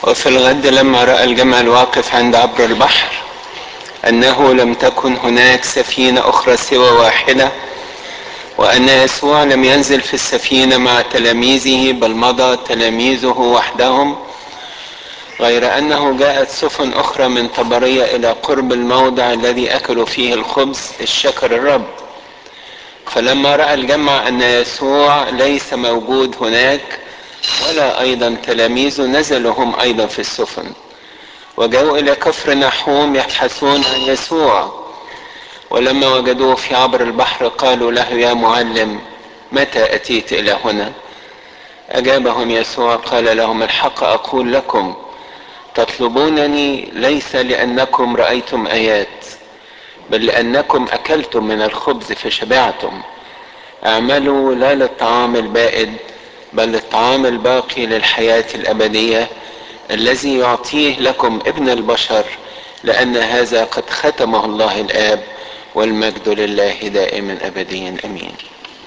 وفي الغد لما رأى الجمع الواقف عند عبر البحر أنه لم تكن هناك سفينة أخرى سوى واحدة وأن يسوع لم ينزل في السفينة مع تلاميذه بل مضى تلاميذه وحدهم غير أنه جاءت سفن أخرى من طبرية إلى قرب الموضع الذي أكلوا فيه الخبز الشكر الرب فلما رأى الجمع أن يسوع ليس موجود هناك ولا أيضا تلاميذه نزلوا هم أيضا في السفن وجاءوا إلى كفر نحوم يبحثون عن يسوع ولما وجدوه في عبر البحر قالوا له يا معلم متى أتيت إلى هنا أجابهم يسوع قال لهم الحق أقول لكم تطلبونني ليس لأنكم رأيتم آيات بل لأنكم أكلتم من الخبز فشبعتم اعملوا لا للطعام البائد بل للطعام الباقي للحياة الأبدية الذي يعطيه لكم ابن البشر لأن هذا قد ختمه الله الآب والمجد لله دائما أبديا أمين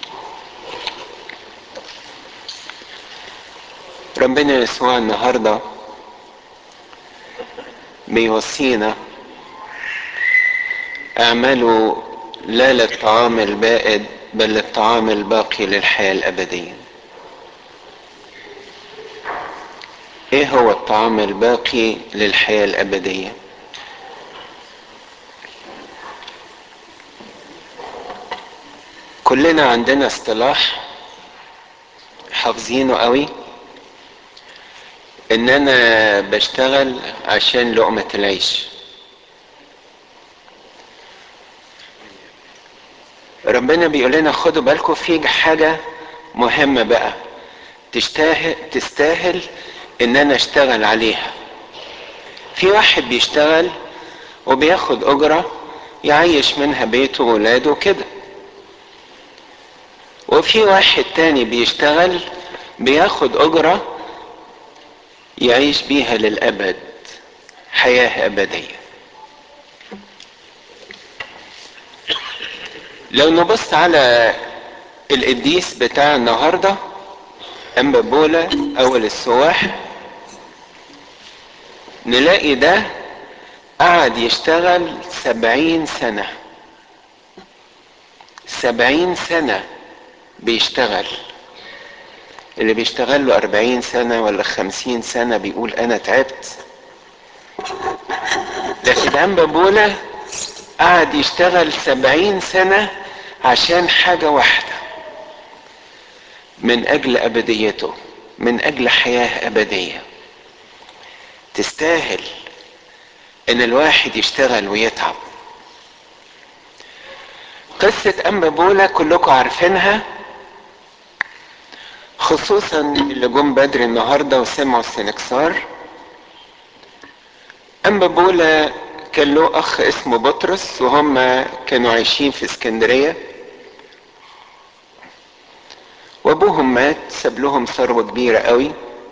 ربنا يسوع النهارده بيوصينا اعملوا لا للطعام البائد بل للطعام الباقي للحياة الأبدية ايه هو الطعام الباقي للحياة الأبدية كلنا عندنا اصطلاح حافظينه قوي ان انا بشتغل عشان لقمة العيش ربنا بيقول لنا خدوا بالكم في حاجة مهمة بقى تستاهل تستاهل ان انا اشتغل عليها في واحد بيشتغل وبياخد اجرة يعيش منها بيته وولاده كده وفي واحد تاني بيشتغل بياخد اجره يعيش بيها للأبد حياة أبدية لو نبص على القديس بتاع النهاردة أما بولا أول السواح نلاقي ده قعد يشتغل سبعين سنة سبعين سنة بيشتغل اللي بيشتغل له أربعين سنة ولا خمسين سنة بيقول أنا تعبت لكن أنبا بولا قعد يشتغل سبعين سنة عشان حاجة واحدة من أجل أبديته من أجل حياة أبدية تستاهل إن الواحد يشتغل ويتعب قصة أنبا بولا كلكم عارفينها خصوصا اللي جم بدري النهارده وسمعوا السنكسار أنبا بولا كان له أخ اسمه بطرس وهم كانوا عايشين في اسكندرية وأبوهم مات ساب لهم ثروة كبيرة قوي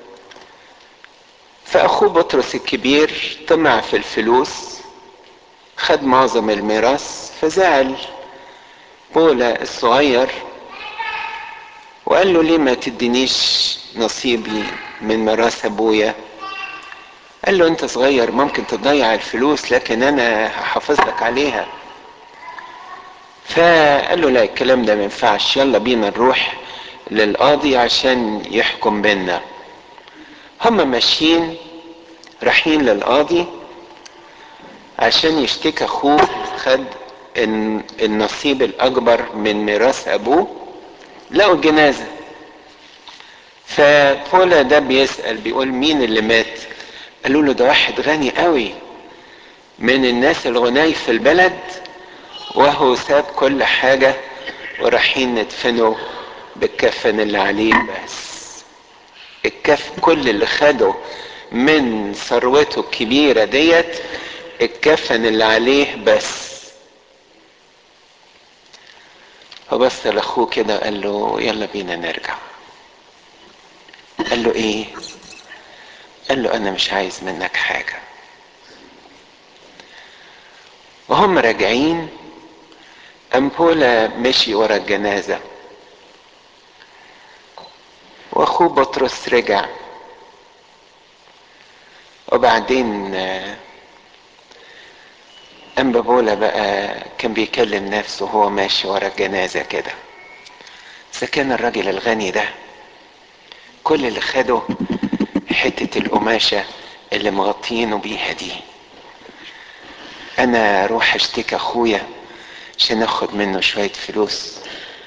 فأخوه بطرس الكبير طمع في الفلوس خد معظم الميراث فزعل بولا الصغير وقال له ليه ما تدينيش نصيبي من ميراث ابويا قال له انت صغير ممكن تضيع الفلوس لكن انا هحافظ لك عليها فقال له لا الكلام ده ما ينفعش يلا بينا نروح للقاضي عشان يحكم بينا هم ماشيين رايحين للقاضي عشان يشتكي اخوه خد النصيب الاكبر من ميراث ابوه لقوا الجنازة فبولا ده بيسأل بيقول مين اللي مات قالوا له ده واحد غني قوي من الناس الغناي في البلد وهو ساب كل حاجة ورايحين ندفنه بالكفن اللي عليه بس الكف كل اللي خده من ثروته الكبيرة ديت الكفن اللي عليه بس فبص لاخوه كده قال له يلا بينا نرجع قال له ايه قال له انا مش عايز منك حاجة وهم راجعين أمبولا مشي ورا الجنازة وأخوه بطرس رجع وبعدين أنبا بولا بقى كان بيكلم نفسه وهو ماشي ورا الجنازة كده إذا كان الراجل الغني ده كل اللي خده حتة القماشة اللي مغطينه بيها دي أنا أروح أشتكي أخويا عشان أخد منه شوية فلوس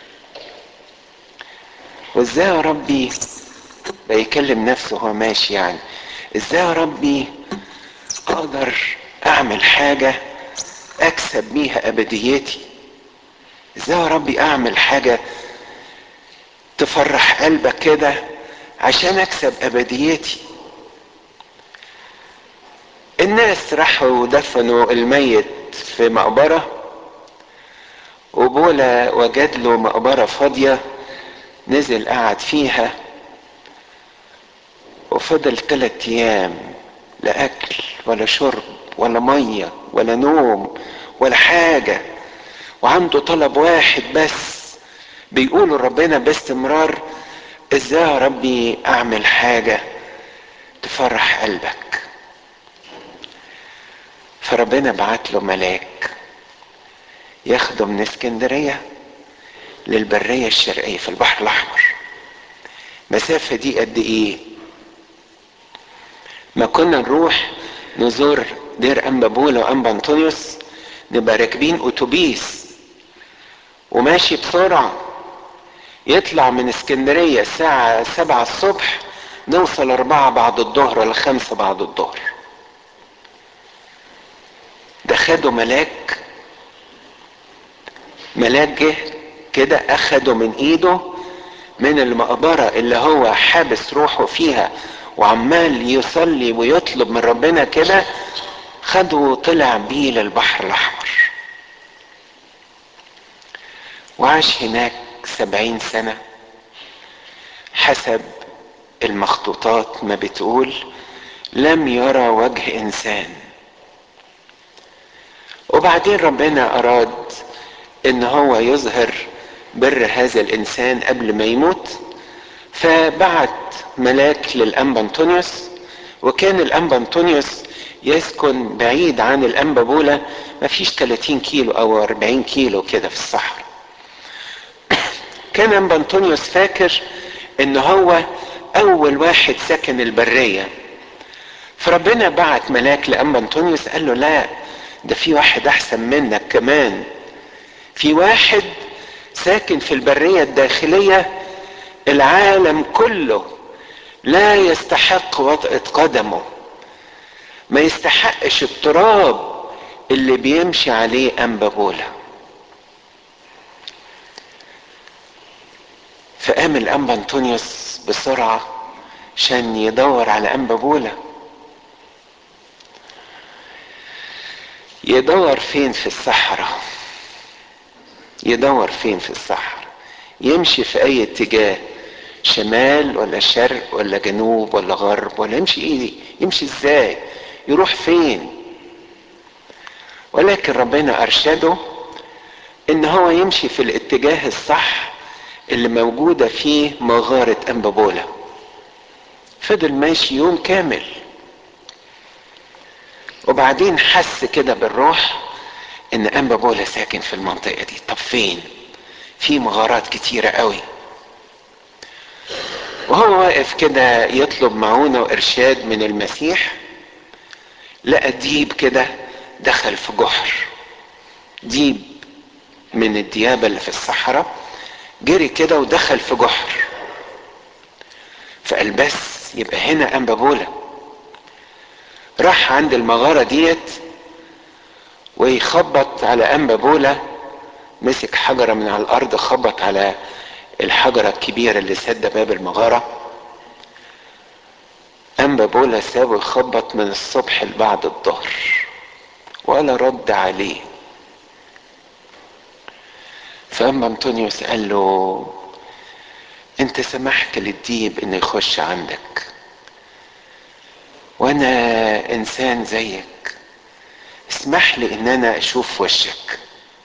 وإزاي يا ربي بيكلم نفسه وهو ماشي يعني إزاي يا ربي أقدر أعمل حاجة أكسب بيها أبديتي إزاي يا ربي أعمل حاجة تفرح قلبك كده عشان أكسب أبديتي الناس راحوا دفنوا الميت في مقبرة وبولا وجد له مقبرة فاضية نزل قعد فيها وفضل ثلاث ايام لا اكل ولا شرب ولا ميه ولا نوم ولا حاجه وعنده طلب واحد بس بيقولوا ربنا باستمرار ازاي يا ربي اعمل حاجه تفرح قلبك فربنا بعت له ملاك ياخده من اسكندريه للبريه الشرقيه في البحر الاحمر مسافه دي قد ايه ما كنا نروح نزور دير انبا بولا وانبا انطونيوس نبقى راكبين اتوبيس وماشي بسرعة يطلع من اسكندرية الساعة سبعة الصبح نوصل أربعة بعد الظهر ولا خمسة بعد الظهر ده خده ملاك ملاك جه كده أخده من إيده من المقبرة اللي هو حابس روحه فيها وعمال يصلي ويطلب من ربنا كده خده وطلع بيه للبحر الأحمر وعاش هناك سبعين سنة حسب المخطوطات ما بتقول لم يرى وجه إنسان وبعدين ربنا أراد إن هو يظهر بر هذا الإنسان قبل ما يموت فبعت ملاك للأنبا أنطونيوس وكان الأنبا أنطونيوس يسكن بعيد عن الأنبا بولا ما فيش 30 كيلو أو 40 كيلو كده في الصحراء كان أنبا أنطونيوس فاكر إن هو أول واحد سكن البرية فربنا بعت ملاك لأنبا أنطونيوس قال له لا ده في واحد أحسن منك كمان في واحد ساكن في البرية الداخلية العالم كله لا يستحق وطئة قدمه ما يستحقش التراب اللي بيمشي عليه أنبا بولا فقام الأنبا أنطونيوس بسرعة عشان يدور على أنبا بولا يدور فين في الصحراء يدور فين في الصحراء يمشي في أي اتجاه شمال ولا شرق ولا جنوب ولا غرب ولا يمشي ايه يمشي ازاي يروح فين ولكن ربنا ارشده ان هو يمشي في الاتجاه الصح اللي موجوده فيه مغاره انبابولا فضل ماشي يوم كامل وبعدين حس كده بالروح ان انبابولا ساكن في المنطقه دي طب فين في مغارات كتيره قوي وهو واقف كده يطلب معونة وإرشاد من المسيح لقى ديب كده دخل في جحر ديب من الديابة اللي في الصحراء جري كده ودخل في جحر فقال بس يبقى هنا أنبابولا راح عند المغارة ديت ويخبط على أنبابولا مسك حجرة من على الأرض خبط على الحجرة الكبيرة اللي سد باب المغارة أنبا بولا سابه يخبط من الصبح لبعد الظهر ولا رد عليه فأما أنطونيوس قال له أنت سمحت للديب إنه يخش عندك وأنا إنسان زيك اسمح لي إن أنا أشوف وشك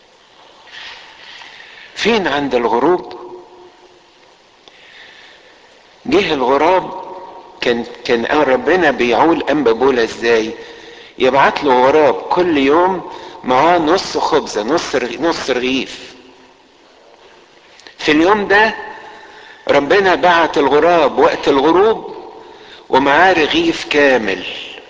فين عند الغروب جه الغراب كان كان ربنا بيعول انبا بولا ازاي يبعت له غراب كل يوم معاه نص خبزه نص نص رغيف في اليوم ده ربنا بعت الغراب وقت الغروب ومعاه رغيف كامل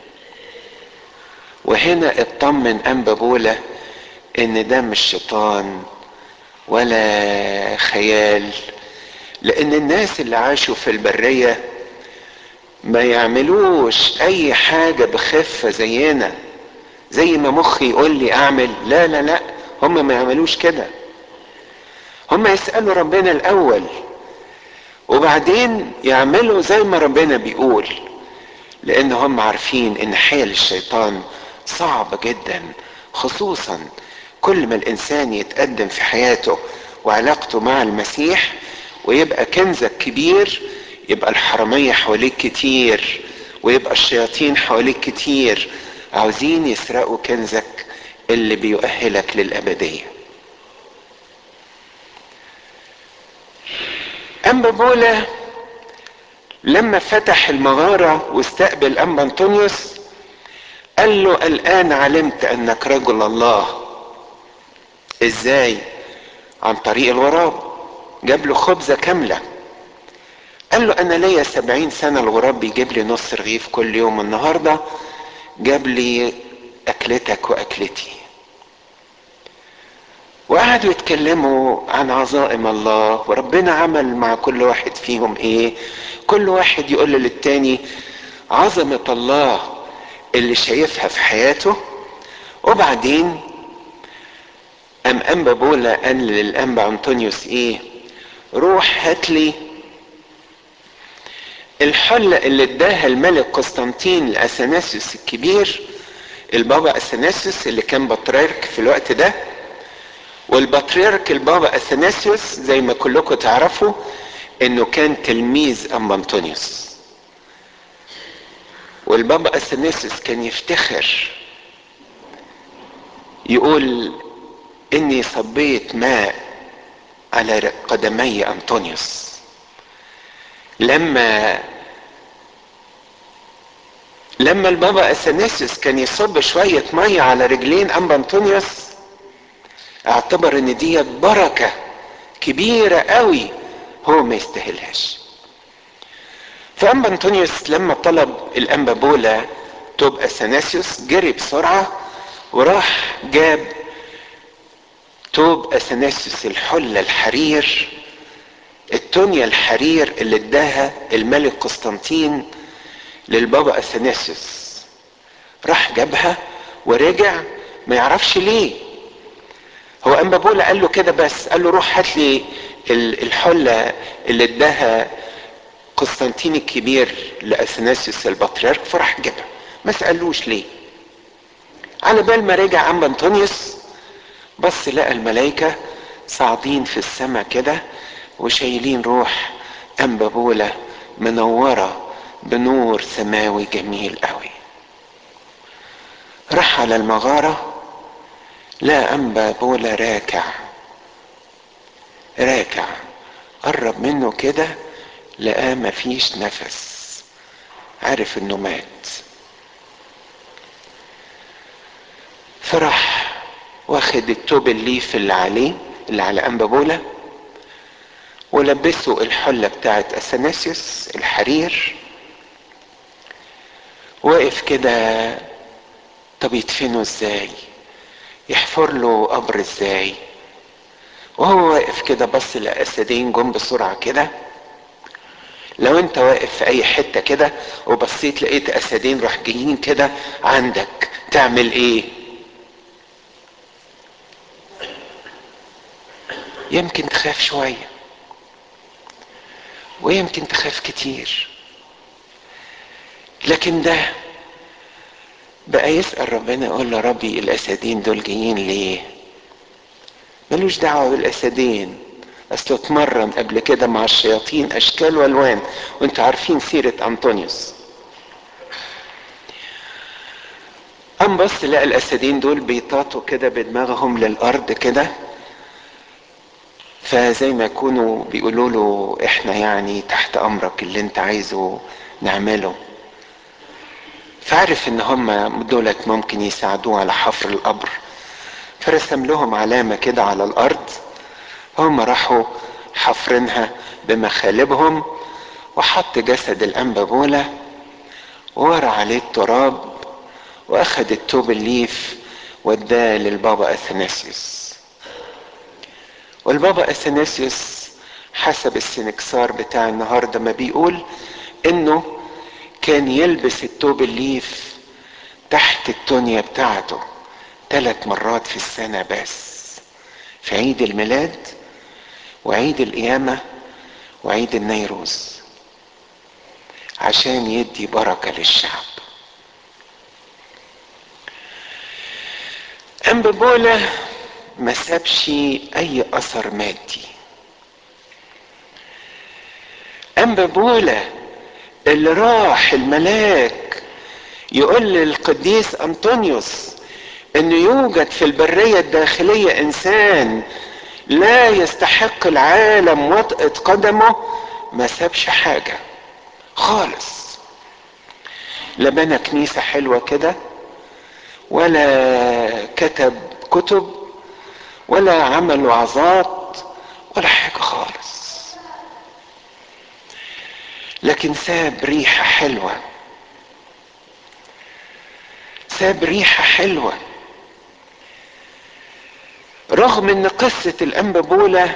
وهنا اطمن انبا بولا ان ده مش شيطان ولا خيال لان الناس اللي عاشوا في البريه ما يعملوش اي حاجه بخفه زينا زي ما مخي يقول لي اعمل لا لا لا هم ما يعملوش كده هم يسالوا ربنا الاول وبعدين يعملوا زي ما ربنا بيقول لان هم عارفين ان حيل الشيطان صعبه جدا خصوصا كل ما الانسان يتقدم في حياته وعلاقته مع المسيح ويبقى كنزك كبير يبقى الحرامية حواليك كتير ويبقى الشياطين حواليك كتير عاوزين يسرقوا كنزك اللي بيؤهلك للأبدية أما بولا لما فتح المغارة واستقبل أنبا أنطونيوس قال له الآن علمت أنك رجل الله إزاي عن طريق الغراب جاب له خبزة كاملة قال له أنا ليا سبعين سنة الغراب بيجيب لي نص رغيف كل يوم النهاردة جاب لي أكلتك وأكلتي وقعدوا يتكلموا عن عظائم الله وربنا عمل مع كل واحد فيهم ايه كل واحد يقول للتاني عظمة الله اللي شايفها في حياته وبعدين أم أنبا بولا قال للأنبا أنطونيوس إيه روح هات لي الحلة اللي اداها الملك قسطنطين لأثناسيوس الكبير البابا أثناسيوس اللي كان بطريرك في الوقت ده والبطريرك البابا أثناسيوس زي ما كلكم تعرفوا انه كان تلميذ أم أنطونيوس والبابا أثناسيوس كان يفتخر يقول اني صبيت ماء على قدمي أنطونيوس لما لما البابا اثناسيوس كان يصب شوية مية على رجلين أنبا أنطونيوس اعتبر ان دي بركة كبيرة قوي هو ما يستاهلهاش فأنبا أنطونيوس لما طلب الأنبا بولا توب أثناسيوس جري بسرعة وراح جاب توب أثناسيوس الحلة الحرير التونيا الحرير اللي اداها الملك قسطنطين للبابا اثناسيوس راح جابها ورجع ما يعرفش ليه هو اما بولا قال له كده بس قال له روح هات لي الحله اللي اداها قسطنطين الكبير لاثناسيوس البطريرك فراح جابها ما سالوش ليه على بال ما رجع ام انطونيوس بص لقى الملائكه صاعدين في السماء كده وشايلين روح أنبا بولا منورة بنور سماوي جميل قوي راح على المغارة لا أنبا بولا راكع راكع قرب منه كده لقاه مفيش نفس عارف انه مات فراح واخد التوب الليف اللي عليه اللي على أنبا بولا ولبسوا الحلة بتاعت أثناسيوس الحرير واقف كده طب يدفنه ازاي يحفر له قبر ازاي وهو واقف كده بص لأسدين جم بسرعة كده لو انت واقف في اي حتة كده وبصيت لقيت اسدين راح جايين كده عندك تعمل ايه يمكن تخاف شويه ويمكن تخاف كتير لكن ده بقى يسأل ربنا يقول له ربي الأسدين دول جايين ليه ملوش دعوة بالأسدين أصله اتمرن قبل كده مع الشياطين أشكال وألوان وانتوا عارفين سيرة أنطونيوس قام بص لقى الأسدين دول بيطاطوا كده بدماغهم للأرض كده فزي ما يكونوا بيقولوا له احنا يعني تحت امرك اللي انت عايزه نعمله فعرف ان هم دولت ممكن يساعدوه على حفر القبر فرسم لهم علامة كده على الارض هم راحوا حفرينها بمخالبهم وحط جسد الانبابولة وورى عليه التراب واخد التوب الليف واداه للبابا اثناسيوس والبابا اثناسيوس حسب السنكسار بتاع النهارده ما بيقول انه كان يلبس التوب الليف تحت التونية بتاعته ثلاث مرات في السنة بس في عيد الميلاد وعيد القيامة وعيد النيروز عشان يدي بركة للشعب أنبابولا ما سابش أي أثر مادي أنبابولا اللي راح الملاك يقول للقديس أنطونيوس أنه يوجد في البرية الداخلية إنسان لا يستحق العالم وطأة قدمه ما سابش حاجة خالص لا بنى كنيسة حلوة كده ولا كتب كتب ولا عمل وعظات ولا حاجة خالص لكن ساب ريحة حلوة ساب ريحة حلوة رغم ان قصة الانبابولة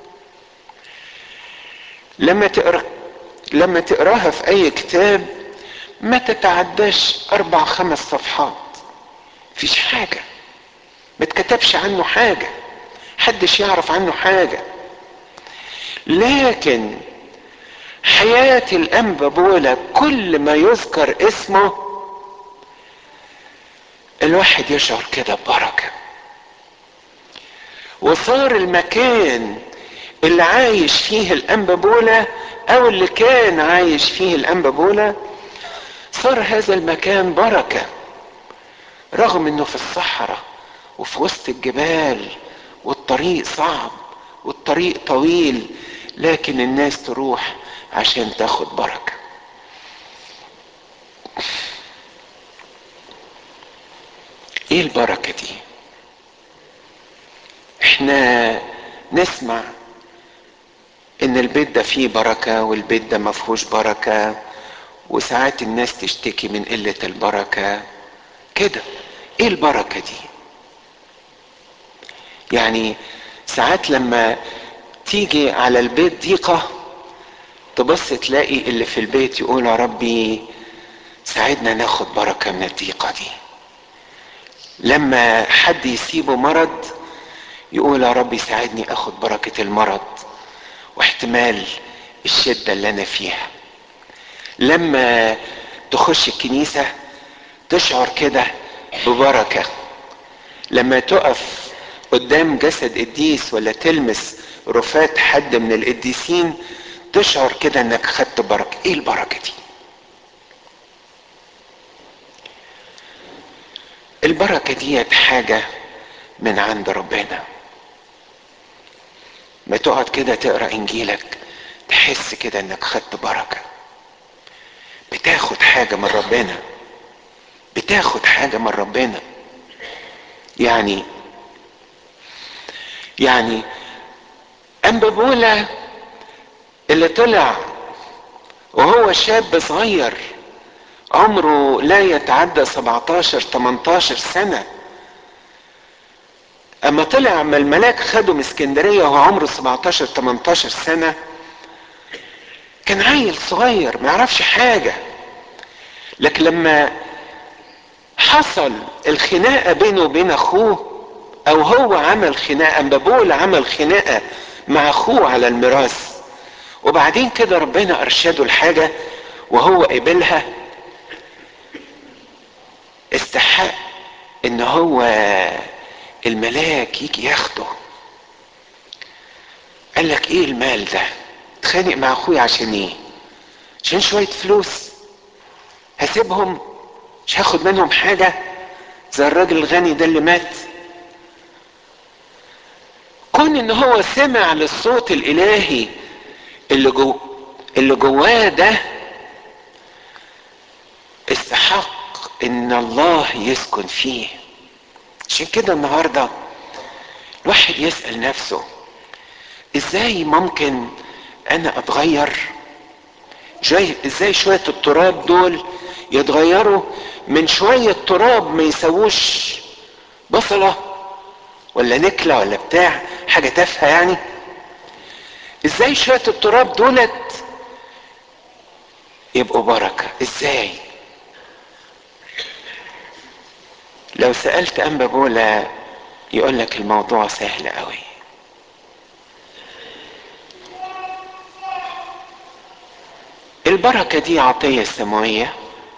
لما تقرأ لما تقراها في اي كتاب ما تتعداش اربع خمس صفحات مفيش حاجة ما اتكتبش عنه حاجة حدش يعرف عنه حاجة لكن حياة الأنبابولة كل ما يذكر اسمه الواحد يشعر كده ببركة وصار المكان اللي عايش فيه الأنبابولة أو اللي كان عايش فيه الأنبابولة صار هذا المكان بركة رغم انه في الصحراء وفي وسط الجبال والطريق صعب والطريق طويل لكن الناس تروح عشان تاخد بركه ايه البركه دي احنا نسمع ان البيت ده فيه بركه والبيت ده ما فيهوش بركه وساعات الناس تشتكي من قله البركه كده ايه البركه دي يعني ساعات لما تيجي على البيت ضيقه تبص تلاقي اللي في البيت يقول يا ربي ساعدنا ناخد بركه من الضيقه دي لما حد يسيبه مرض يقول يا رب ساعدني اخد بركه المرض واحتمال الشده اللي انا فيها لما تخش الكنيسه تشعر كده ببركه لما تقف قدام جسد قديس ولا تلمس رفات حد من القديسين تشعر كده انك خدت بركه ايه البركه دي البركه ديت حاجه من عند ربنا ما تقعد كده تقرا انجيلك تحس كده انك خدت بركه بتاخد حاجه من ربنا بتاخد حاجه من ربنا يعني يعني أنبابولا اللي طلع وهو شاب صغير عمره لا يتعدى 17 18 سنة أما طلع أما الملاك خده من اسكندرية وهو عمره 17 18 سنة كان عيل صغير ما يعرفش حاجة لكن لما حصل الخناقة بينه وبين أخوه او هو عمل خناقه بابول عمل خناقه مع اخوه على الميراث وبعدين كده ربنا ارشده لحاجه وهو قبلها استحق ان هو الملاك يجي ياخده قال لك ايه المال ده اتخانق مع اخويا عشان ايه عشان شويه فلوس هسيبهم مش هاخد منهم حاجه زي الراجل الغني ده اللي مات كون ان هو سمع للصوت الالهي اللي جو اللي جواه ده استحق ان الله يسكن فيه عشان كده النهارده الواحد يسال نفسه ازاي ممكن انا اتغير جاي ازاي شويه التراب دول يتغيروا من شويه تراب ما يسووش بصله ولا نكله ولا بتاع حاجه تافهه يعني ازاي شويه التراب دولت يبقوا بركه ازاي لو سالت انبا بولا يقول لك الموضوع سهل قوي البركه دي عطيه سماويه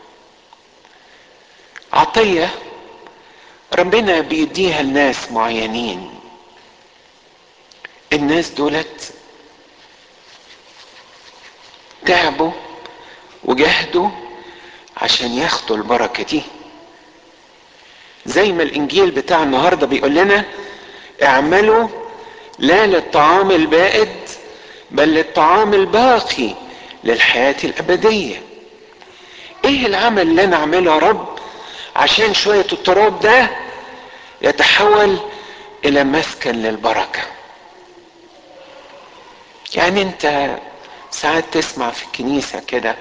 عطيه ربنا بيديها لناس معينين الناس دولت تعبوا وجهدوا عشان ياخدوا البركه دي زي ما الانجيل بتاع النهارده بيقول لنا اعملوا لا للطعام البائد بل للطعام الباقي للحياه الابديه ايه العمل اللي انا اعمله يا رب عشان شويه التراب ده يتحول الى مسكن للبركه يعني انت ساعات تسمع في الكنيسه كده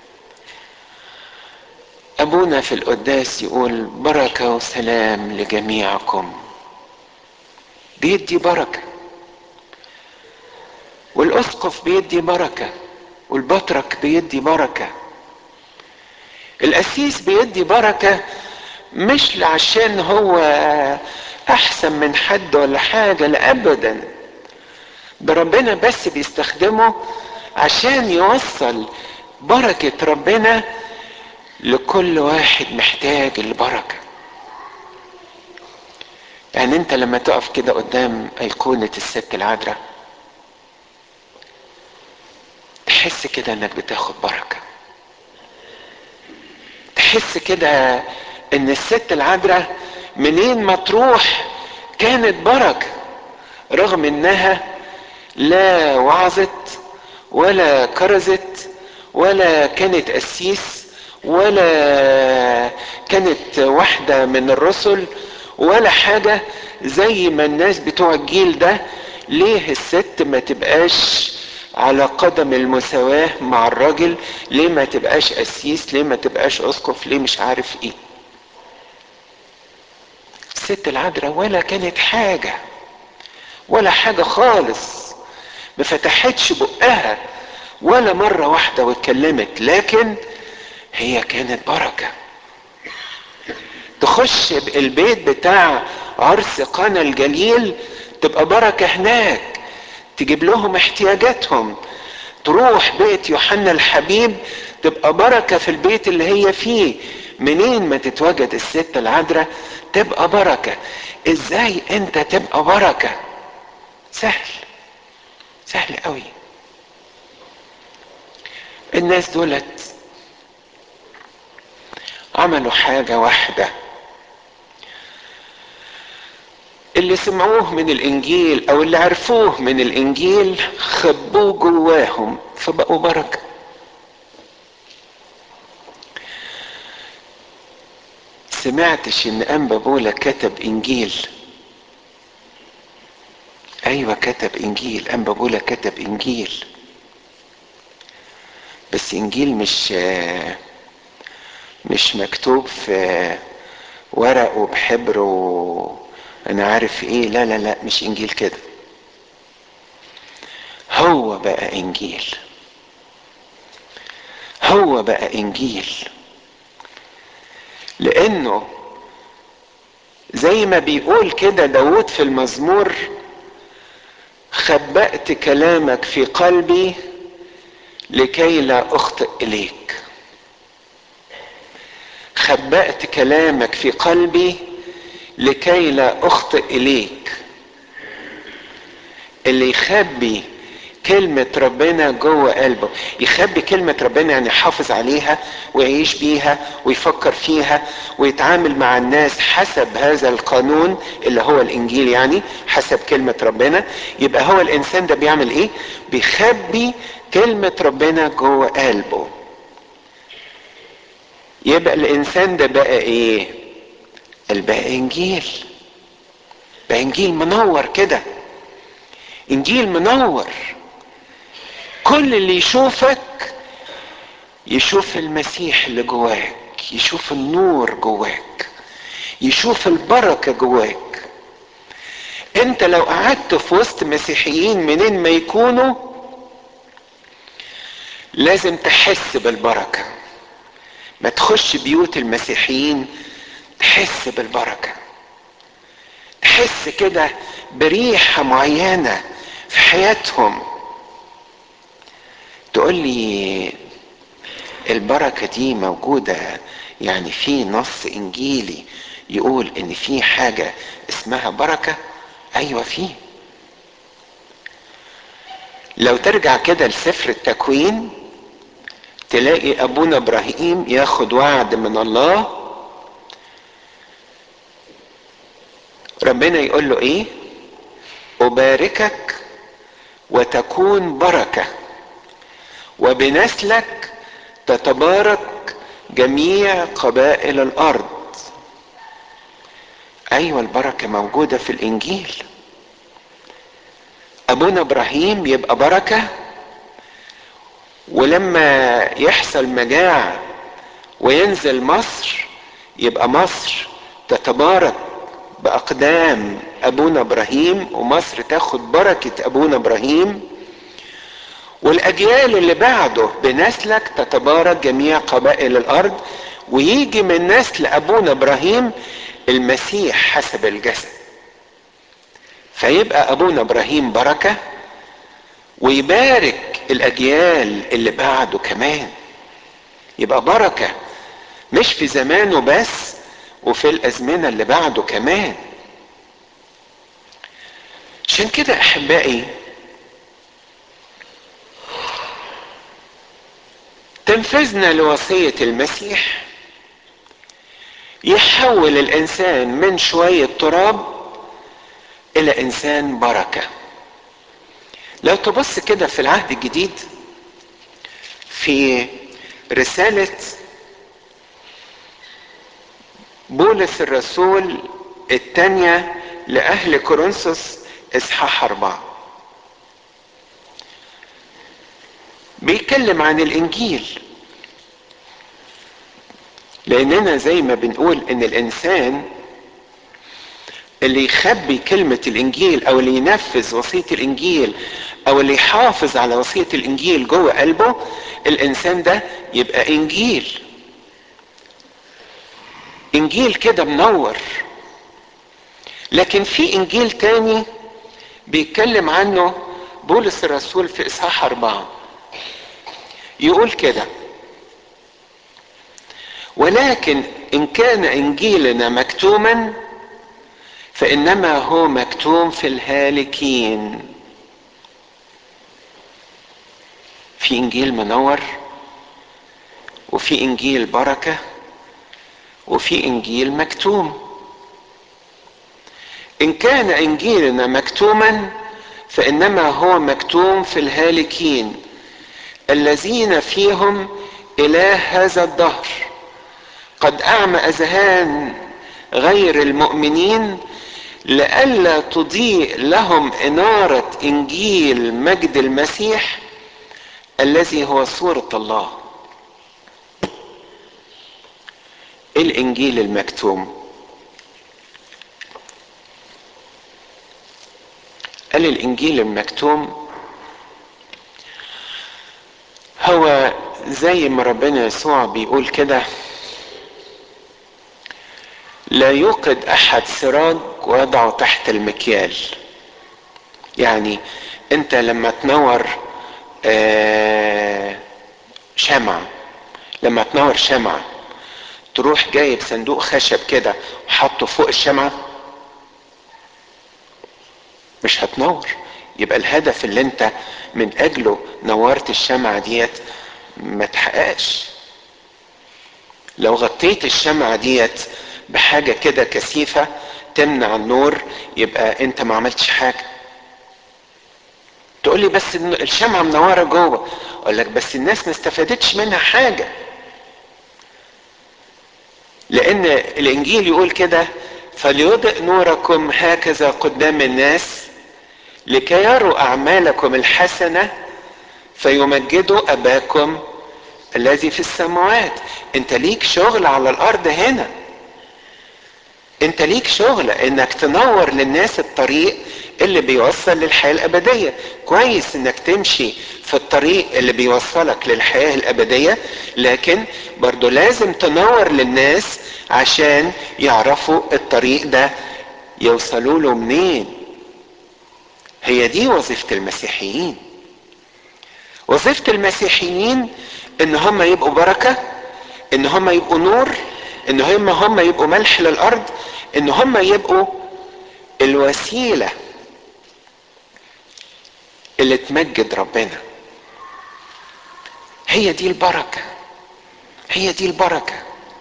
ابونا في القداس يقول بركه وسلام لجميعكم بيدي بركه والاسقف بيدي بركه والبطرك بيدي بركه القسيس بيدي بركه مش عشان هو احسن من حد ولا حاجه لا ابدا ده ربنا بس بيستخدمه عشان يوصل بركه ربنا لكل واحد محتاج البركه يعني انت لما تقف كده قدام ايقونه الست العذراء تحس كده انك بتاخد بركه تحس كده ان الست العذراء منين ما تروح كانت بركه رغم انها لا وعظت ولا كرزت ولا كانت قسيس ولا كانت واحده من الرسل ولا حاجه زي ما الناس بتوع الجيل ده ليه الست ما تبقاش على قدم المساواة مع الراجل ليه ما تبقاش قسيس ليه ما تبقاش اسقف ليه مش عارف ايه الست العذراء ولا كانت حاجة ولا حاجة خالص ما فتحتش بقها ولا مرة واحدة واتكلمت لكن هي كانت بركة تخش البيت بتاع عرس قنا الجليل تبقى بركة هناك تجيب لهم احتياجاتهم تروح بيت يوحنا الحبيب تبقى بركة في البيت اللي هي فيه منين ما تتواجد الست العذراء تبقى بركة ازاي انت تبقى بركة سهل سهل قوي الناس دولت عملوا حاجة واحدة اللي سمعوه من الانجيل او اللي عرفوه من الانجيل خبوه جواهم فبقوا بركه سمعتش ان انبا بولا كتب انجيل ايوه كتب انجيل انبا بولا كتب انجيل بس انجيل مش مش مكتوب في ورق وبحبر و انا عارف ايه لا لا لا مش انجيل كده هو بقى انجيل هو بقى انجيل لانه زي ما بيقول كده داود في المزمور خبأت كلامك في قلبي لكي لا اخطئ اليك خبأت كلامك في قلبي لكي لا اخطئ اليك اللي يخبي كلمة ربنا جوه قلبه يخبي كلمة ربنا يعني يحافظ عليها ويعيش بيها ويفكر فيها ويتعامل مع الناس حسب هذا القانون اللي هو الانجيل يعني حسب كلمة ربنا يبقى هو الانسان ده بيعمل ايه بيخبي كلمة ربنا جوه قلبه يبقى الانسان ده بقى ايه البقى انجيل بقى انجيل منور كده انجيل منور كل اللي يشوفك يشوف المسيح اللي جواك يشوف النور جواك يشوف البركة جواك انت لو قعدت في وسط مسيحيين منين ما يكونوا لازم تحس بالبركة ما تخش بيوت المسيحيين تحس بالبركة تحس كده بريحة معينة في حياتهم تقول لي البركة دي موجودة يعني في نص انجيلي يقول ان في حاجة اسمها بركة ايوه في لو ترجع كده لسفر التكوين تلاقي ابونا ابراهيم ياخد وعد من الله ربنا يقول له ايه اباركك وتكون بركه وبنسلك تتبارك جميع قبائل الارض ايوه البركه موجوده في الانجيل ابونا ابراهيم يبقى بركه ولما يحصل مجاعه وينزل مصر يبقى مصر تتبارك باقدام ابونا ابراهيم ومصر تاخد بركه ابونا ابراهيم والاجيال اللي بعده بنسلك تتبارك جميع قبائل الارض ويجي من نسل ابونا ابراهيم المسيح حسب الجسد فيبقى ابونا ابراهيم بركه ويبارك الاجيال اللي بعده كمان يبقى بركه مش في زمانه بس وفي الازمنه اللي بعده كمان عشان كده احبائي تنفذنا لوصيه المسيح يحول الانسان من شويه تراب الى انسان بركه لو تبص كده في العهد الجديد في رساله بولس الرسول الثانيه لاهل كورنثوس اصحاح اربعه بيتكلم عن الانجيل لاننا زي ما بنقول ان الانسان اللي يخبي كلمة الانجيل او اللي ينفذ وصية الانجيل او اللي يحافظ على وصية الانجيل جوه قلبه الانسان ده يبقى انجيل انجيل كده منور لكن في انجيل تاني بيتكلم عنه بولس الرسول في اصحاح اربعه يقول كده ولكن ان كان انجيلنا مكتوما فانما هو مكتوم في الهالكين في انجيل منور وفي انجيل بركه وفي انجيل مكتوم ان كان انجيلنا مكتوما فانما هو مكتوم في الهالكين الذين فيهم اله هذا الدهر قد اعمى اذهان غير المؤمنين لئلا تضيء لهم اناره انجيل مجد المسيح الذي هو صوره الله الانجيل المكتوم قال الانجيل المكتوم هو زي ما ربنا يسوع بيقول كده لا يوقد احد سراج ويضعه تحت المكيال يعني انت لما تنور شمعة لما تنور شمعة تروح جايب صندوق خشب كده وحطه فوق الشمعة مش هتنور يبقى الهدف اللي انت من اجله نورت الشمعة ديت ما تحققش لو غطيت الشمعة ديت بحاجة كده كثيفة تمنع النور يبقى انت ما عملتش حاجة تقول لي بس الشمعة منورة جوه اقول لك بس الناس ما استفادتش منها حاجة لان الانجيل يقول كده فليضئ نوركم هكذا قدام الناس لكي يروا اعمالكم الحسنه فيمجدوا اباكم الذي في السماوات انت ليك شغل على الارض هنا انت ليك شغل انك تنور للناس الطريق اللي بيوصل للحياة الابدية كويس انك تمشي في الطريق اللي بيوصلك للحياة الابدية لكن برضو لازم تنور للناس عشان يعرفوا الطريق ده يوصلوا له منين هي دي وظيفة المسيحيين وظيفة المسيحيين ان هم يبقوا بركة ان هم يبقوا نور ان هم هم يبقوا ملح للارض ان هم يبقوا الوسيلة اللي تمجد ربنا هي دي البركة هي دي البركة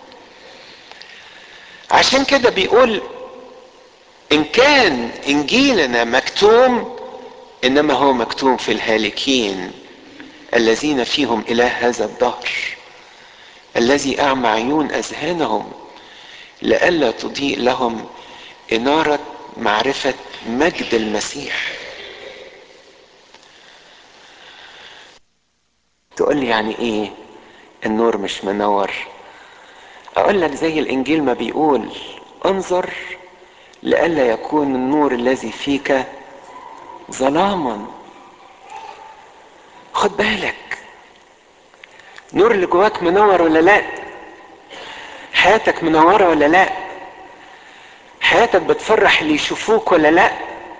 عشان كده بيقول ان كان انجيلنا مكتوم انما هو مكتوم في الهالكين الذين فيهم اله هذا الدهر الذي اعمى عيون اذهانهم لئلا تضيء لهم اناره معرفه مجد المسيح تقول لي يعني ايه النور مش منور اقول لك زي الانجيل ما بيقول انظر لئلا يكون النور الذي فيك ظلاما خد بالك نور اللي جواك منور ولا لا حياتك منوره ولا لا حياتك بتفرح اللي يشوفوك ولا لا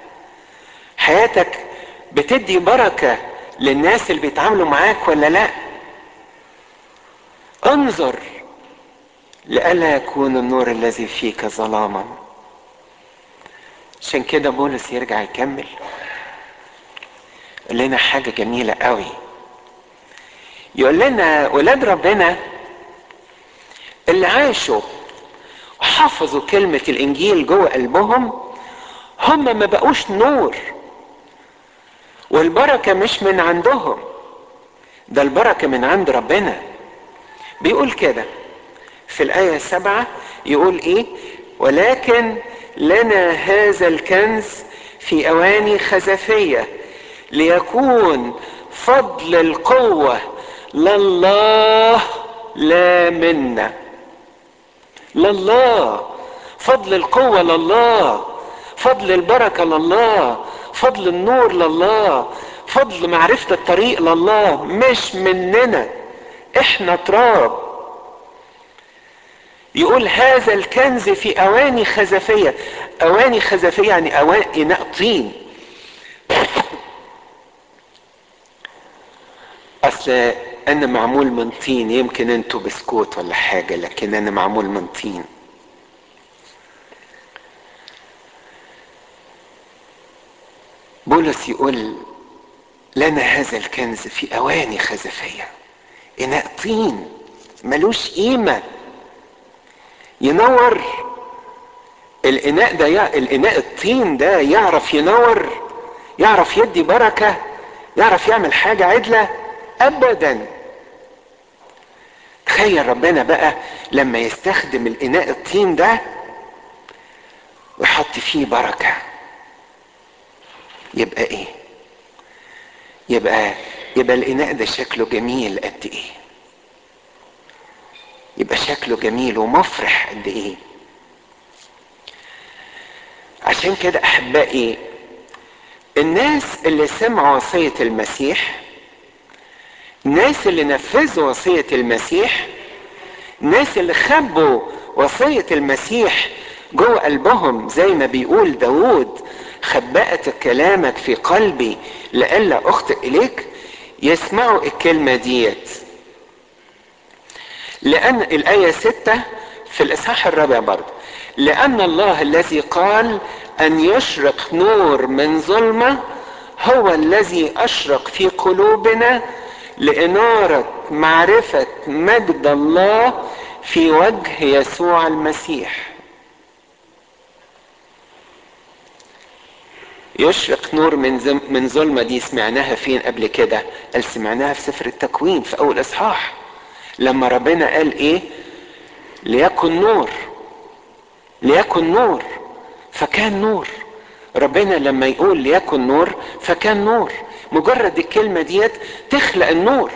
حياتك بتدي بركه للناس اللي بيتعاملوا معاك ولا لا انظر لئلا يكون النور الذي فيك ظلاما عشان كده بولس يرجع يكمل يقول لنا حاجة جميلة قوي يقول لنا ولاد ربنا اللي عاشوا وحفظوا كلمة الإنجيل جوه قلبهم هم ما بقوش نور والبركة مش من عندهم ده البركة من عند ربنا بيقول كده في الآية سبعة يقول إيه ولكن لنا هذا الكنز في أواني خزفية ليكون فضل القوة لله لا منا لله فضل القوة لله فضل البركة لله فضل النور لله فضل معرفة الطريق لله مش مننا احنا تراب يقول هذا الكنز في اواني خزفية اواني خزفية يعني اواني اناء طين اصل انا معمول من طين يمكن انتوا بسكوت ولا حاجة لكن انا معمول من طين بولس يقول لنا هذا الكنز في اواني خزفية اناء طين ملوش قيمة ينور الاناء ده يع... الاناء الطين ده يعرف ينور يعرف يدي بركة يعرف يعمل حاجة عدلة ابدا تخيل ربنا بقى لما يستخدم الاناء الطين ده ويحط فيه بركة يبقى ايه يبقى يبقى الاناء ده شكله جميل قد ايه يبقى شكله جميل ومفرح قد ايه عشان كده احبائي الناس اللي سمعوا وصية المسيح الناس اللي نفذوا وصية المسيح الناس اللي خبوا وصية المسيح جوه قلبهم زي ما بيقول داود خبأت كلامك في قلبي لئلا أخطئ إليك يسمعوا الكلمة ديت لأن الآية ستة في الإصحاح الرابع برضه لأن الله الذي قال أن يشرق نور من ظلمة هو الذي أشرق في قلوبنا لإنارة معرفة مجد الله في وجه يسوع المسيح يشرق نور من زم من ظلمة دي سمعناها فين قبل كده قال سمعناها في سفر التكوين في أول إصحاح لما ربنا قال إيه ليكن نور ليكن نور فكان نور ربنا لما يقول ليكن نور فكان نور مجرد الكلمة ديت تخلق النور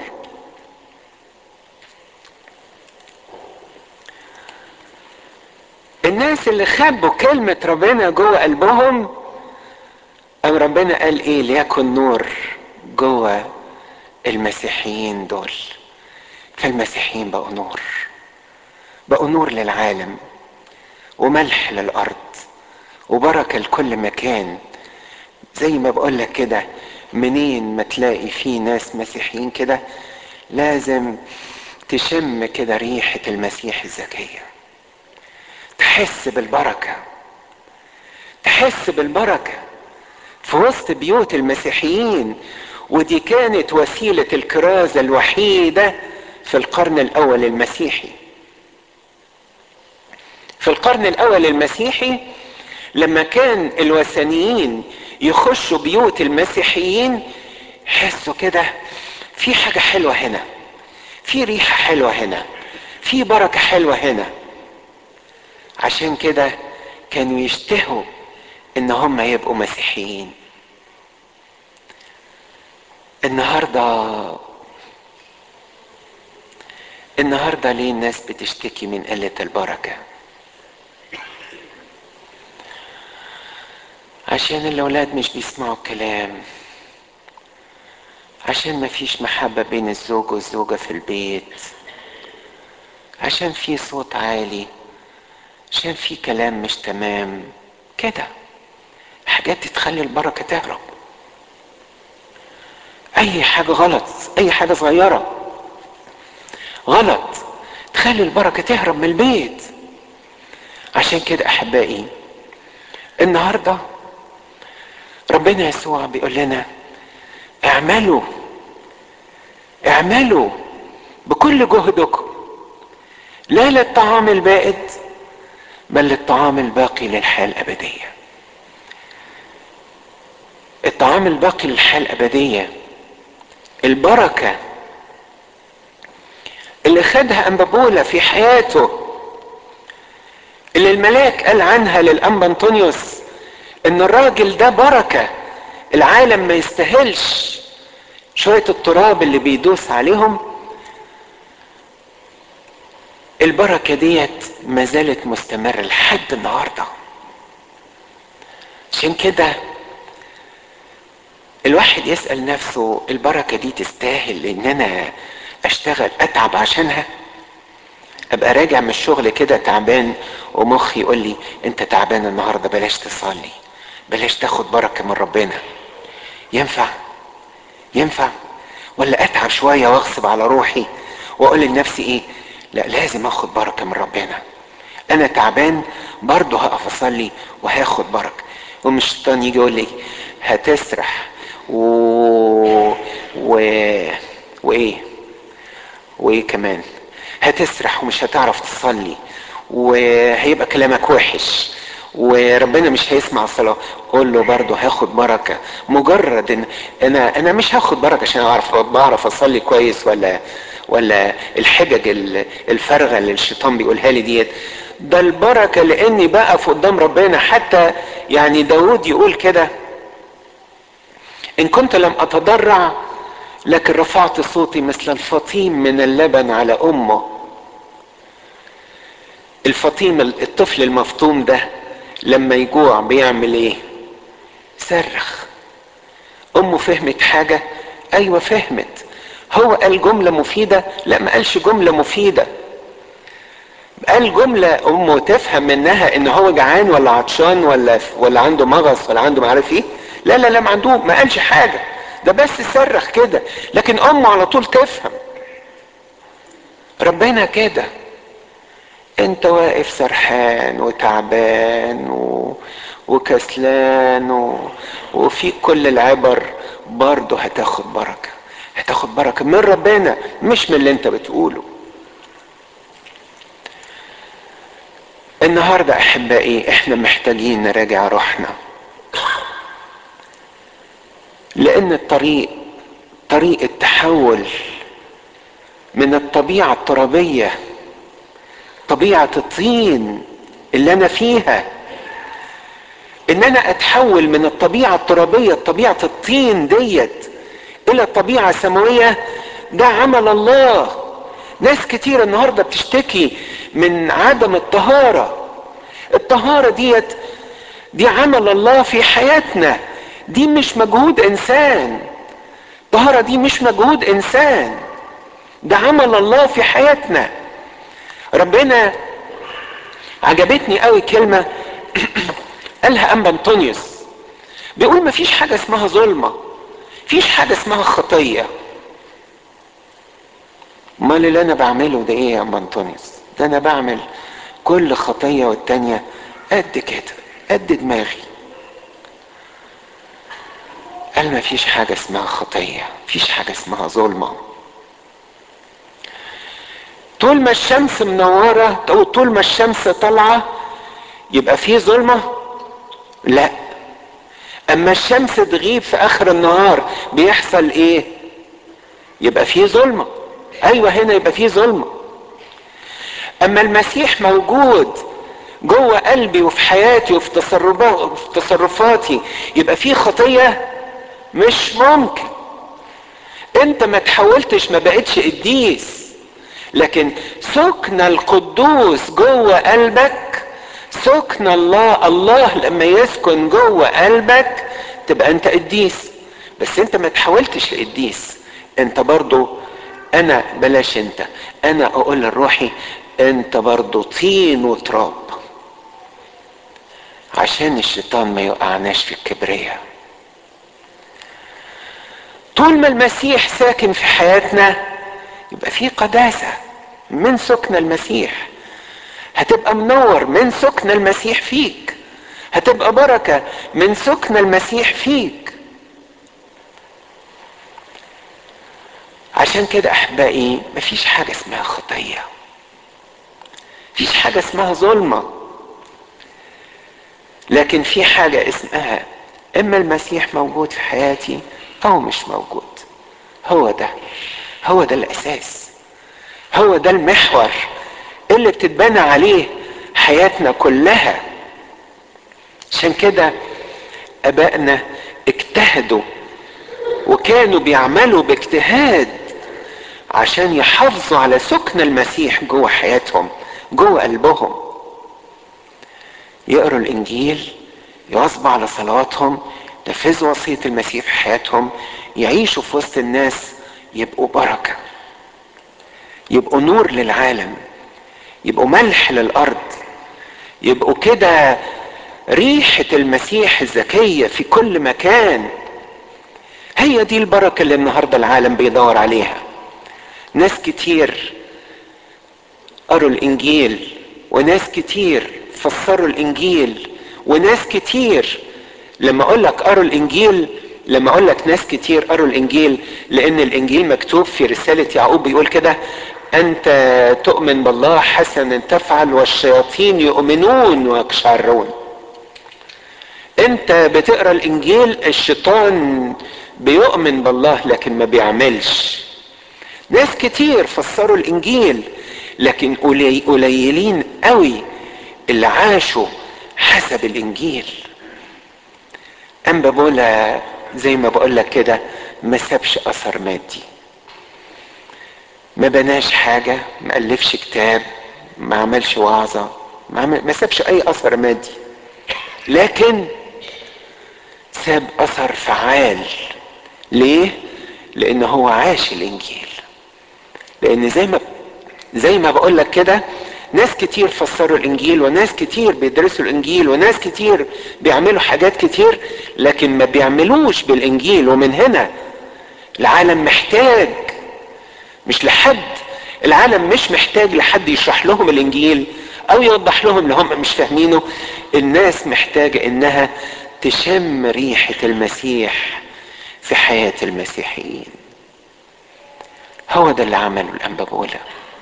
الناس اللي خبوا كلمة ربنا جوه قلبهم أم ربنا قال إيه ليكن نور جوه المسيحيين دول فالمسيحيين بقوا نور بقوا نور للعالم وملح للأرض وبركة لكل مكان زي ما بقول لك كده منين ما تلاقي فيه ناس مسيحيين كده لازم تشم كده ريحة المسيح الزكية تحس بالبركة تحس بالبركة في وسط بيوت المسيحيين ودي كانت وسيلة الكرازة الوحيدة في القرن الأول المسيحي في القرن الأول المسيحي لما كان الوثنيين يخشوا بيوت المسيحيين يحسوا كده في حاجة حلوة هنا في ريحة حلوة هنا في بركة حلوة هنا عشان كده كانوا يشتهوا ان هم يبقوا مسيحيين النهارده النهارده ليه الناس بتشتكي من قله البركه عشان الاولاد مش بيسمعوا الكلام عشان ما فيش محبة بين الزوج والزوجة في البيت عشان في صوت عالي عشان في كلام مش تمام كده حاجات تخلي البركة تهرب اي حاجة غلط اي حاجة صغيرة غلط تخلي البركة تهرب من البيت عشان كده احبائي النهارده ربنا يسوع بيقول لنا اعملوا اعملوا بكل جهدكم لا للطعام البائد بل للطعام الباقي للحياة الأبدية الطعام الباقي للحياة الأبدية البركة اللي خدها أنبابولا في حياته اللي الملاك قال عنها للأنبا أنطونيوس إن الراجل ده بركة العالم ما يستاهلش شوية التراب اللي بيدوس عليهم البركة ديت ما زالت مستمرة لحد النهاردة عشان كده الواحد يسأل نفسه البركة دي تستاهل ان انا اشتغل اتعب عشانها ابقى راجع من الشغل كده تعبان ومخي يقول لي انت تعبان النهارده بلاش تصلي بلاش تاخد بركة من ربنا ينفع ينفع ولا اتعب شوية واغصب على روحي واقول لنفسي ايه لا لازم اخد بركة من ربنا انا تعبان برضه هقف اصلي وهاخد بركة ومش الشيطان يجي يقول لي هتسرح و... و... وايه وايه كمان هتسرح ومش هتعرف تصلي وهيبقى كلامك وحش وربنا مش هيسمع الصلاة قول له برضه هاخد بركة مجرد ان انا انا مش هاخد بركة عشان اعرف بعرف اصلي كويس ولا ولا الحجج الفارغة اللي الشيطان بيقولها لي ديت ده البركة لاني بقف قدام ربنا حتى يعني داود يقول كده ان كنت لم اتضرع لكن رفعت صوتي مثل الفطيم من اللبن على امه الفطيم الطفل المفطوم ده لما يجوع بيعمل ايه صرخ امه فهمت حاجة ايوه فهمت هو قال جملة مفيدة لا ما قالش جملة مفيدة قال جملة امه تفهم منها ان هو جعان ولا عطشان ولا ولا عنده مغص ولا عنده معرف ايه لا لا لا ما عنده ما قالش حاجة ده بس صرخ كده لكن امه على طول تفهم ربنا كده انت واقف سرحان وتعبان و... وكسلان و... وفيك كل العبر برضه هتاخد بركة هتاخد بركة من ربنا مش من اللي انت بتقوله النهاردة احبائي احنا محتاجين نراجع روحنا لان الطريق طريق التحول من الطبيعة الترابية طبيعة الطين اللي انا فيها ان انا اتحول من الطبيعة الترابية طبيعة الطين ديت الى طبيعة سماوية ده عمل الله ناس كتير النهاردة بتشتكي من عدم الطهارة الطهارة ديت دي عمل الله في حياتنا دي مش مجهود انسان الطهارة دي مش مجهود انسان ده عمل الله في حياتنا ربنا عجبتني قوي كلمة قالها أنبا أنطونيوس بيقول مفيش حاجة اسمها ظلمة مفيش حاجة اسمها خطية امال اللي انا بعمله ده ايه يا ام انطونيوس ده انا بعمل كل خطية والتانية قد كده قد دماغي قال ما فيش حاجة اسمها خطية فيش حاجة اسمها ظلمة طول ما الشمس منورة او طول ما الشمس طالعة يبقى في ظلمة لا اما الشمس تغيب في اخر النهار بيحصل ايه يبقى في ظلمة ايوه هنا يبقى في ظلمة اما المسيح موجود جوه قلبي وفي حياتي وفي تصرفاتي يبقى في خطيه مش ممكن انت ما تحولتش ما بقتش قديس لكن سكن القدوس جوه قلبك سكن الله الله لما يسكن جوه قلبك تبقى انت قديس بس انت ما تحولتش لقديس انت برضو انا بلاش انت انا اقول لروحي انت برضو طين وتراب عشان الشيطان ما يوقعناش في الكبرياء طول ما المسيح ساكن في حياتنا يبقى في قداسة من سكن المسيح هتبقى منور من سكن المسيح فيك هتبقى بركة من سكن المسيح فيك عشان كده احبائي مفيش حاجة اسمها خطية مفيش حاجة اسمها ظلمة لكن في حاجة اسمها اما المسيح موجود في حياتي او مش موجود هو ده هو ده الاساس هو ده المحور اللي بتتبنى عليه حياتنا كلها عشان كده ابائنا اجتهدوا وكانوا بيعملوا باجتهاد عشان يحافظوا على سكن المسيح جوه حياتهم جوه قلبهم يقروا الانجيل يواظبوا على صلواتهم ينفذوا وصية المسيح في حياتهم يعيشوا في وسط الناس يبقوا بركة يبقوا نور للعالم يبقوا ملح للأرض يبقوا كده ريحة المسيح الزكية في كل مكان هي دي البركة اللي النهاردة العالم بيدور عليها ناس كتير قروا الإنجيل وناس كتير فسروا الإنجيل وناس كتير لما اقول لك قروا الانجيل لما اقول لك ناس كتير قروا الانجيل لان الانجيل مكتوب في رسالة يعقوب بيقول كده انت تؤمن بالله حسنا تفعل والشياطين يؤمنون ويقشعرون انت بتقرا الانجيل الشيطان بيؤمن بالله لكن ما بيعملش ناس كتير فسروا الانجيل لكن قليلين قوي اللي عاشوا حسب الانجيل أنبا بولا زي ما بقول لك كده ما سابش أثر مادي ما بناش حاجة ما ألفش كتاب ما عملش وعظة ما, عمل ما سابش أي أثر مادي لكن ساب أثر فعال ليه؟ لأن هو عاش الإنجيل لأن زي ما زي ما بقول لك كده ناس كتير فسروا الانجيل وناس كتير بيدرسوا الانجيل وناس كتير بيعملوا حاجات كتير لكن ما بيعملوش بالانجيل ومن هنا العالم محتاج مش لحد العالم مش محتاج لحد يشرح لهم الانجيل او يوضح لهم اللي هم مش فاهمينه الناس محتاجة انها تشم ريحة المسيح في حياة المسيحيين هو ده اللي عمله الانبا بولا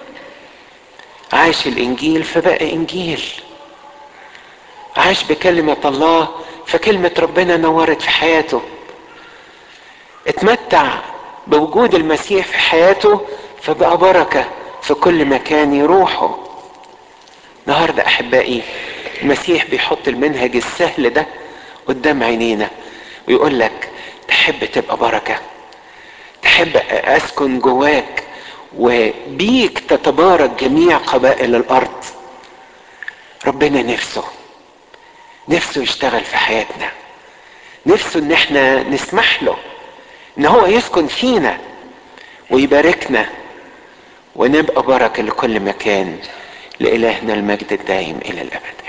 عاش الانجيل فبقى انجيل عاش بكلمة الله فكلمة ربنا نورت في حياته اتمتع بوجود المسيح في حياته فبقى بركة في كل مكان يروحه النهارده احبائي المسيح بيحط المنهج السهل ده قدام عينينا ويقول لك تحب تبقى بركه تحب اسكن جواك وبيك تتبارك جميع قبائل الارض ربنا نفسه نفسه يشتغل في حياتنا نفسه ان احنا نسمح له ان هو يسكن فينا ويباركنا ونبقى بركه لكل مكان لالهنا المجد الدائم الى الابد